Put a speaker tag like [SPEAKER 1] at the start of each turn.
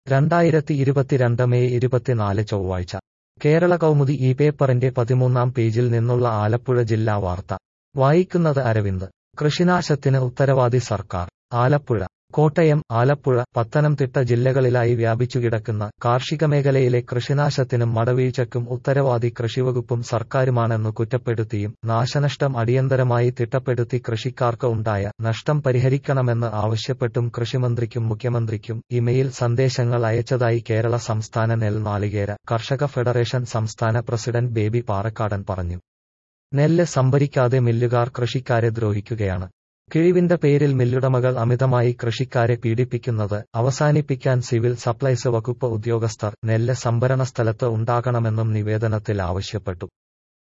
[SPEAKER 1] രണ്ടായിരത്തി ഇരുപത്തിരണ്ട് മെയ് ഇരുപത്തിനാല് ചൊവ്വാഴ്ച കേരള കൗമുദി ഈ പേപ്പറിന്റെ പതിമൂന്നാം പേജിൽ നിന്നുള്ള ആലപ്പുഴ ജില്ലാ വാർത്ത വായിക്കുന്നത് അരവിന്ദ് കൃഷിനാശത്തിന് ഉത്തരവാദി സർക്കാർ ആലപ്പുഴ കോട്ടയം ആലപ്പുഴ പത്തനംതിട്ട ജില്ലകളിലായി വ്യാപിച്ചുകിടക്കുന്ന കാർഷിക മേഖലയിലെ കൃഷിനാശത്തിനും മടവീഴ്ചയ്ക്കും ഉത്തരവാദി കൃഷിവകുപ്പും സർക്കാരുമാണെന്നു കുറ്റപ്പെടുത്തിയും നാശനഷ്ടം അടിയന്തരമായി തിട്ടപ്പെടുത്തി കൃഷിക്കാർക്ക് ഉണ്ടായ നഷ്ടം പരിഹരിക്കണമെന്ന് ആവശ്യപ്പെട്ടും കൃഷിമന്ത്രിക്കും മുഖ്യമന്ത്രിക്കും ഇമെയിൽ സന്ദേശങ്ങൾ അയച്ചതായി കേരള സംസ്ഥാന നെൽ നാളികേര കർഷക ഫെഡറേഷൻ സംസ്ഥാന പ്രസിഡന്റ് ബേബി പാറക്കാടൻ പറഞ്ഞു നെല്ല് സംഭരിക്കാതെ മില്ലുകാർ കൃഷിക്കാരെ ദ്രോഹിക്കുകയാണ് കിഴിവിന്റെ പേരിൽ മില്ലുടമകൾ അമിതമായി കൃഷിക്കാരെ പീഡിപ്പിക്കുന്നത് അവസാനിപ്പിക്കാൻ സിവിൽ സപ്ലൈസ് വകുപ്പ് ഉദ്യോഗസ്ഥർ നെല്ല് സംഭരണ സ്ഥലത്ത് ഉണ്ടാകണമെന്നും നിവേദനത്തിൽ ആവശ്യപ്പെട്ടു